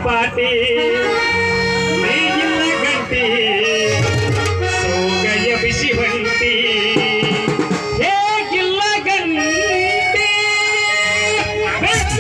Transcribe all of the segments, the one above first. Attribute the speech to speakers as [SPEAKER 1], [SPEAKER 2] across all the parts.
[SPEAKER 1] ಪಾಟಿ ಮೈಗಿಲ್ಲ ಗಂಟಿ ಸೋಗಯ ಬಿಸಿ ಹೊಂಟಿ ಹೇಗಿಲ್ಲ ಗಂಟಿ ಬೆಚ್ಚ.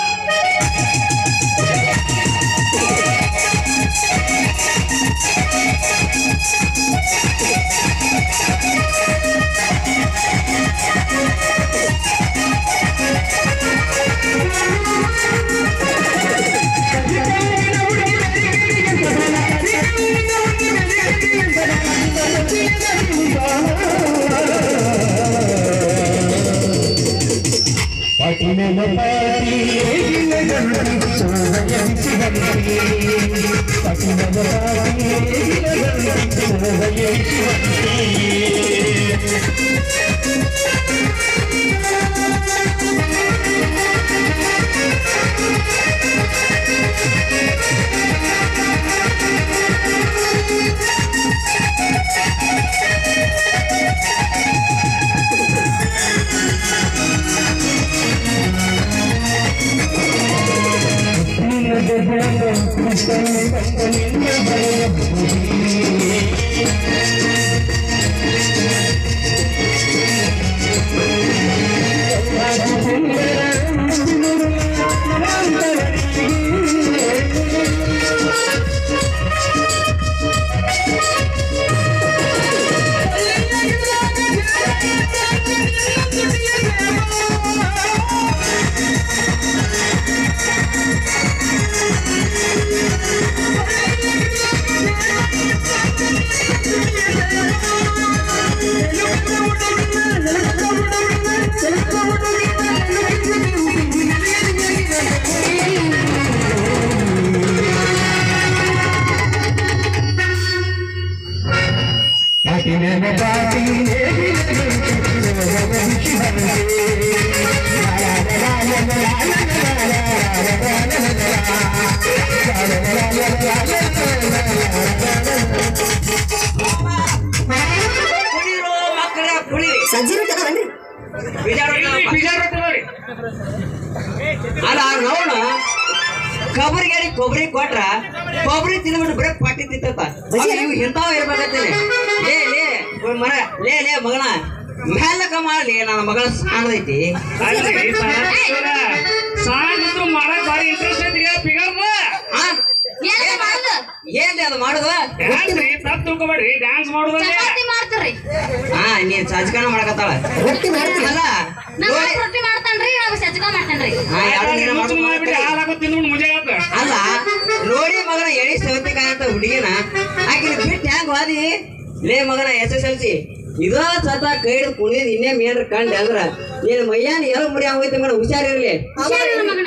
[SPEAKER 2] ಕುಣಿರೋ ಮಕ್ಕಳ ಕುಣಿ
[SPEAKER 3] ಸಂಜೆ ತಗೋಬನ್ರಿ
[SPEAKER 2] ಅಲ್ಲ ನೋಡ ಕೊಬ್ಬರಿಗಾಡಿ ಕೊಬ್ಬರಿ ಕೊಟ್ರ ಕೊಬ್ಬರಿ ತಿಂದ್ಬಿಟ್ಟು ಬರೀ ಪಾಟಿ ತಿಂತ ಇವು ಇಂಥವ ಇರ್ಬೇಕಂತೇನೆ ಲೇ ಲೇ ಓ ಮರ ಲೇ ಲೇ ಮಗನ ಮ್ಯಾಲಕ ಮಾಡ್ಲಿ ನನ್ನ ಮಗಳ ಸಾಣದೈತಿ
[SPEAKER 1] ಸಾಯಂತ್ರ ಮಾಡಕ್ ಭಾರಿ ಇಂಟ್ರೆಸ್ಟ್ ಐತಿ ಫಿಗರ್
[SPEAKER 2] ಆ?
[SPEAKER 4] ಏನ್ ಮಾಡುದು
[SPEAKER 2] ಏನ್ರಿ ಅದು ಮಾಡುದ
[SPEAKER 1] ಡ್ಯಾನ್ಸ್ ರೀ ತಪ್ಪು ತಿಳ್ಕೊಬೇಡ್ರಿ ಡ್ಯಾನ್ಸ್ ಮಾಡೋದಲ್ಲೇ
[SPEAKER 4] ಚಪಾತಿ ಮಾಡ್ತಾರ್ರಿ
[SPEAKER 2] ಹಾ ನೀನ್ ಸಜ್ಕನ ಮಾಡಕತ್ತಾಳ
[SPEAKER 3] ರೊಟ್ಟಿ ಮಾಡ್ತೀನಿ
[SPEAKER 2] ಅಲ್ಲ
[SPEAKER 4] ನಮ್ಮ
[SPEAKER 2] ನೋಡಿ
[SPEAKER 4] ರೊಟ್ಟಿ ಮಾಡ್ತಾನ್ರಿ ನಾವು ಸಜ್ಜಕ ಮಾಡ್ತಾನ್ರಿ
[SPEAKER 2] ಹಾ, ಎರಡು ದಿನ
[SPEAKER 1] ಮುಚ್ಚು
[SPEAKER 2] ಮಾಡ್ಕೊಂಡ್
[SPEAKER 1] ಮಾಡ್ಬಿಟ್ಟು ಹಾಲು ಹಾಕೋದ್ ತಿಂದ್ಬಿಟ್ಟು ಮುಜೆ ಆತ
[SPEAKER 2] ಅಲ್ಲ ನೋಡಿ ಮಗನ ಎಳಿ ಸೌತೆಕಾಯಿ ಅಂತ ಹುಡುಗಿನ ಆಕಿನ ಬಿಟ್ಟು ಹೆಂಗ್ ವಾದಿ ಲೇ ಮಗನ ಎಸ್ ಎಸ್ ಎಲ್ ಸಿ ಇದ ಸತ ಕೈ ಹಿಡಿದು ಕುಣಿದ್ ಇನ್ನೇ ಮೇನ್ರ ಕಂಡ ಅಂದ್ರ ನೀನ್ ಮೈಯಾನ ಎಲ್ಲ ಮುರಿ ಹೋಯ್ತು ಮಗನ ಹುಷಾರಿರ್ಲಿ
[SPEAKER 4] ಹುಷಾರಿಲ್ಲ ಮಗನ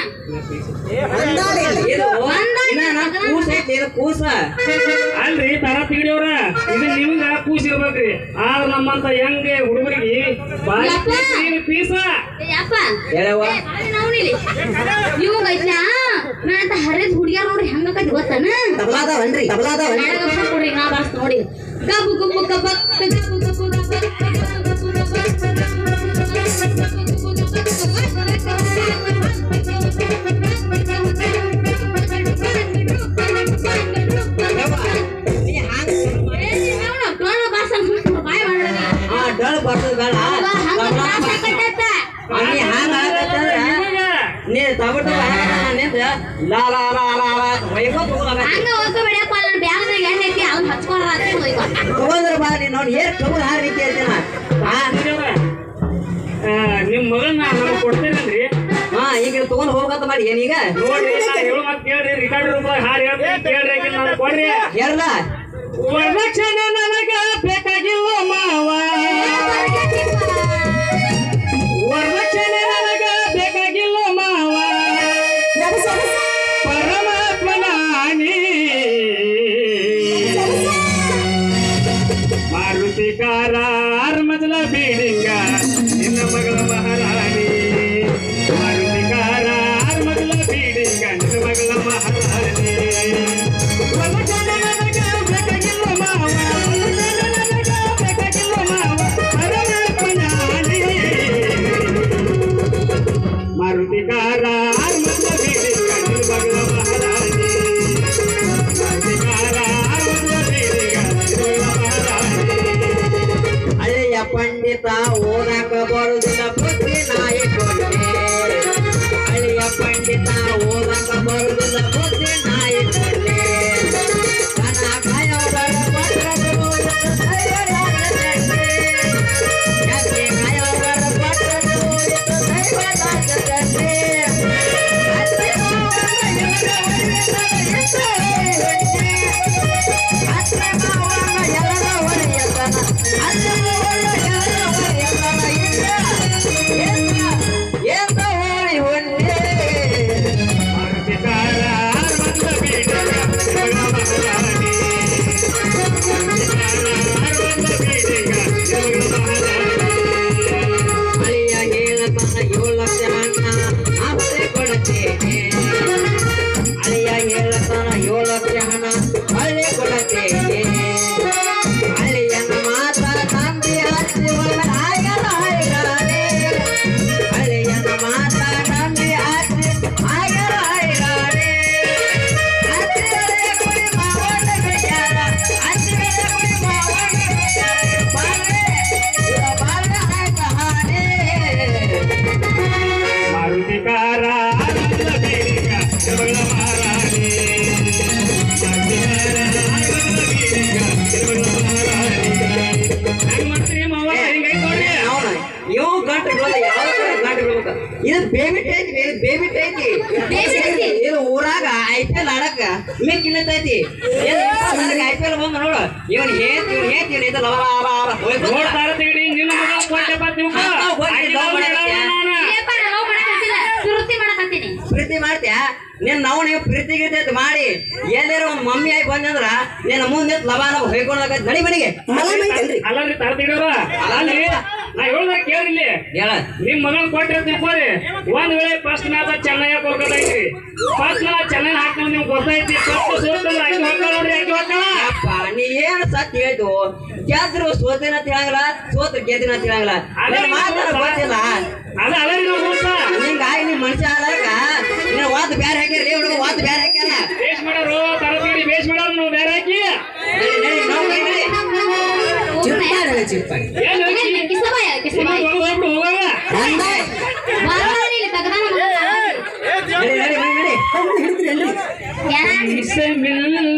[SPEAKER 2] ಇದು ಇನ್ನ ನನ್ ಕೂಸ ಐತಿ ಇದು ಕೂಸ
[SPEAKER 1] ಅಲ್ರಿ ತರ ತಿಗಡಿಯವ್ರ ಇದು ನಿಮ್ಗ ಕೂಸಿರ್ಬೇಕ್ರಿ ಆದ್ರ ನಮ್ಮಂತ ಹೆಂಗ್ ಹುಡುಗರಿಗೆ ಬಾರಿ
[SPEAKER 4] ಯಪ್ಪ.
[SPEAKER 1] ಪೀಸ
[SPEAKER 4] ಏ ಯಪ್ಪ
[SPEAKER 2] ಹೇಳವ್ವ
[SPEAKER 4] ನಾವ್ನಿಲಿ ಇವಾಗ ಐತ್ಲ ನಾ ಅಂತ ಹರಿದ್ ಹುಡುಗಿಯರ್ ನೋಡ್ರಿ ಹೆಂಗಕತಿ ಗೊತ್ತಾನ
[SPEAKER 3] ತಬಲಾದವನ್ರಿ ತಬಲಾದವನ್ರಿ
[SPEAKER 4] ಮೇಡಗಪ್ಪ ಕೊಡ್ರಿ ನಾ ಬಾರಿಸ್ತ ನೋಡಿ ಗಬ್ಬು ಗಬ್ಬು ಗಬ್ಬ ಗಬ್ಬು ಗಬ್ಬು ಗಬ್ಬ
[SPEAKER 2] ಯವ್ವ, ನೀ ಹಂಗ್ ಶುರು ಮಾಡಿ. ಆ ಡಳ್ ಬರ್ತದ ಬೇಡ ಆ, ನೀ ಹಂಗ ಆಗತ್ತಂದ್ರ ನೀ ತಬಿಟ್ಟು ನಿಂತ ಲಾ ಲಾ ಲಾ ಲಾ ಲಾ ಒಯ್ಕೋತ್ ಹೋಗೋದ
[SPEAKER 4] ಹಂಗ ಹೋಗ್ಬೇಡಪ್ಪ ನನ್ನ ಬ್ಯಾಗ್ದಾಗ ಎಣ್ಣೆ ಐತಿ ಅವ್ನ ಹಚ್ಕೊಳ್ರ ಅಂತ ಹೋಯ್ತು
[SPEAKER 2] ತಗೊಂಡ್ರ ಬಾ ನೀನ್ ಅವ್ನು ಏನ್ ತಗೊಂಡ್ ಆ ರೀತಿ ಹೇಳ್ತೀನ ಹಾ
[SPEAKER 1] ನಿಮ್ ಮಗಳನ್ನ ನಮಗ್ ಕೊಡ್ತೀರನ್ರಿ
[SPEAKER 2] ಹಾ ಈಗ ತಗೊಂಡ್ ಹೋಗ್ಬೇಕಂತ ಮಾಡಿ ಏನೀಗ
[SPEAKER 1] ನೋಡ್ರಿ ನಾ ಹೇಳು ಮಾತ್ ಕೇಳ್ರಿ ರಿಕಾರ್ಡ್ ರೂಪದಾಗ ಹಾಡು ಹೇಳ್ತೀನಿ ಕೇಳ್ರಿ ಆಕಿನ್ ನನಗ್ ಕೊಡ್ರಿ
[SPEAKER 2] ಹೇಳಲ್ಲ
[SPEAKER 1] ವರದಕ್ಷಿಣೆ ನನಗ ಬೇಕಾಗಿಲ್ಲ ಮಾವ ವರದಕ್ಷಿಣೆ ನನಗ ಬೇಕಾಗಿಲ್ಲ ಮಾವ ಪರಮಾತ್ಮನ ಆಣಿ ಮಾರುತಿ ಕಾರ ಮಜಲ ಬೀಡಿಂಗ ನಿನ್ನ ಮಗಳ ಮಹಾರಾಣಿ ಮಾರುತಿ ಕಾರ ಮಜಲ ಬೀಡಿಂಗ ನಿನ್ನ ಮಗಳ ಮಹಾರಾಣಿ ವರದಕ್ಷಿಣೆ ನನಗ ಬೇಕಾಗಿಲ್ಲ ಮಾವ ವರದಕ್ಷಿಣೆ ನನಗ ಬೇಕಾಗಿಲ್ಲ ಮಾವ ಪರಮಾತ್ಮನ ಆಣಿ ಮಾರುತಿ ಕಾರ ಮಜಲ ಬೀಡಿಂಗ ನಿನ್ನ ಮಗಳ ಮಹಾರಾಣಿ
[SPEAKER 2] ಕೊಡತೇನೆ ಅಳಿಯ ಹೇಳತಾನ ಏಳು ಲಕ್ಷ ಹಣ ಹಳ್ಳಿ ಕೊಡತೇನೆ ಅಳಿಯನ ಮಾತ ನಂಬಿ ಹಚ್ಚಿ ಆಗಲ್ಲ ಹೈರಾಣೆ ಅಳಿಯನ ಮಾತ ನಂಬಿ ಹಚ್ಚಿ ಆಗಲ್ಲ ಹೈರಾಣೆ ಹಚ್ಚಿದರೆ ಕುಡಿ ಮಾವನ ಬಿಡ್ಯಾರ ಹಚ್ಚಿದರೆ ಕುಡಿ ಮಾವನ ಬಿಡ್ಯಾರ ಬಾಳೆ ಇವ ಬಾಳೆ ಆಯ್ತ ಹಾಡೆ
[SPEAKER 1] ಮಾರುತಿ ಕಾರ ಆನಂದ ಬೀರಿಗ ತಿರುಮಲ ಮಹಾರಾಣಿ ಮಾರುತಿ ಕಾರ ಆನಂದ ಬೀರಿಗ ತಿರುಮಲ ಮಹಾರಾಣಿ ಹೆಂಗ್ ಮಾಡ್ತೀರಿ ಮಾವ ಹಿಂಗೈತ್ ನೋಡ್ರಿ
[SPEAKER 2] ಅವನ ಇವು ಗಂಟು ಬೀಳೋದು ಯಾವ ಕಡೆ ಗಂಟು ಬೀಳ್ಬೇಕ ಇದು ಬೇಬಿ ಐತಿ ಇದು ಬೇಬಿ ಐತಿ
[SPEAKER 4] Baby ಐತಿ.
[SPEAKER 2] ಇದು ಊರಾಗ ಐ ಪಿ ಎಲ್ ಆಡಕ ಮಿಕ್ ಇಲ್ಲತೈತಿ ನನಗೆ ಐ ಪಿ ಎಲ್ ಬಂದು ನೋಡು ಇವನ್ ಹೇತ್ ಇವನ್ ಹೇತ್ ಇವನ್ ಇದು ಲವ ಲವ ಲವ ಹೋಯ್ತು
[SPEAKER 1] ನೋಡ್ತಾರ ತೆಗಡಿ ನಿನ್ನ ಮಗ ಕೊಟ್ಟೆ ಬತ್ ನೀವು
[SPEAKER 2] ಹಾ, ಹೋಗಿ ಲವ್ ಮಾಡಕ್ಕೆ.
[SPEAKER 4] ಇಲ್ಲಪ್ಪ ನಾನು ಲವ್ ಮಾಡಕತ್ತಿಲ್ಲ ಸುರುತಿ ಮಾಡಕತ್ತೀನಿ
[SPEAKER 2] ಪ್ರೀತಿ ಮಾಡ್ತೀಯ ನೀನ್ ನಾವು ನೀವು ಪ್ರೀತಿ ಗೀತೆ ಮಾಡಿ ಎಲ್ಲಾರ ಒಂದ್ ಮಮ್ಮಿ ಆಗಿ ಬಂದಂದ್ರ ನಿನ್ನ ಮುಂದೆ ಲವ ಲವ ಹೊಯ್ಕೊಂಡಾಗ ನಡಿ ಮನೆಗೆ
[SPEAKER 3] ಮಲಮ್ ಐತಲ್ರಿ
[SPEAKER 1] ಅಲ್ಲರಿ ತಾರ ತೆಗಿಯೋರ ಅಲ್ಲಿ ನಾ ಹೇಳ್ದಾಗ ಕೇಳಿಲ್ಲಿ
[SPEAKER 2] ಹೇಳ
[SPEAKER 1] ನಿಮ್ ಮಗನ್ ಕೊಟ್ಟಿರ ತಿಳ್ಕೊರಿ ಒಂದ್ ವೇಳೆ ಫಸ್ಟ್ ಮ್ಯಾಚ್ ಚೆನ್ನೈ ಕೋಲ್ಕತ್ತಾ ಐತಿ ಫಸ್ಟ್ ಮ್ಯಾಚ್ ಚೆನ್ನೈ ಹಾಕಿ ನಿಮ್ಗೆ ಗೊತ್ತೈತಿ ಫಸ್ಟ್ ಸೋತಂದ್ರೆ ಆಕಿ ಹೊಕ್ಕಳ ನೋಡ್ರಿ ಆಕಿ ಹೊಕ್ಕಳ
[SPEAKER 2] ಅಪ್ಪ ನೀ ಏನ್ ಸತ್ ಹೇಳ್ತು ಗೆದ್ರು ಸೋತಿನ ತಿಳಂಗಿಲ್ಲ ಸೋತ್ರ ಗೆದ್ದಿನ ತಿಳಂಗಿಲ್ಲ ನಿನ್ ಮಾತಾಡ ಗೊತ್ತಿಲ್ಲ
[SPEAKER 1] ಅದ ಅದೇ ನಾವು ರೂಲ್ಸ
[SPEAKER 2] ಹಿಂಗಾಗಿ ನಿಮ್ ಮನುಷ್ಯ ಆದಾಗ ನೀನು ವಾತ್ ಬ್ಯಾರೆ ಹಾಕಿರಿ ಹುಡುಗ ವಾತ್ ಬ್ಯಾರೆ ಹಾಕ್ಯಾನ
[SPEAKER 1] ಬೇಸ್ ಮಾಡೋರು ತರಬೇತಿ ಬೇಸ್ ಮಾಡೋರು ನಾವು ಬೇರೆ ಹಾಕಿ
[SPEAKER 2] ನಡಿ ನಡಿ ನಾವು ಕೈ ನಡಿ
[SPEAKER 3] ಚಿಪ್ಪಾಡಲ್ಲ ಚಿಪ್ಪಾಡಿ
[SPEAKER 1] ಏನ್ ಹೋಗಿ
[SPEAKER 4] ಕಿಸಬಾಯ ಕಿಸಬಾಯ
[SPEAKER 1] ಹೋಗ್ಬಿಡು ಹೋಗವ
[SPEAKER 3] ಬಂದಾಯ್
[SPEAKER 4] ಬಾರವಾಡಿ ಇಲ್ಲಿ ತಗದಾನ
[SPEAKER 2] ನಡಿ ನಡಿ ನಡಿ ನಡಿ
[SPEAKER 3] ಹಿಡಿದ್ರೇನ್ರಿ
[SPEAKER 4] ಯಾರ
[SPEAKER 1] इसे मिलने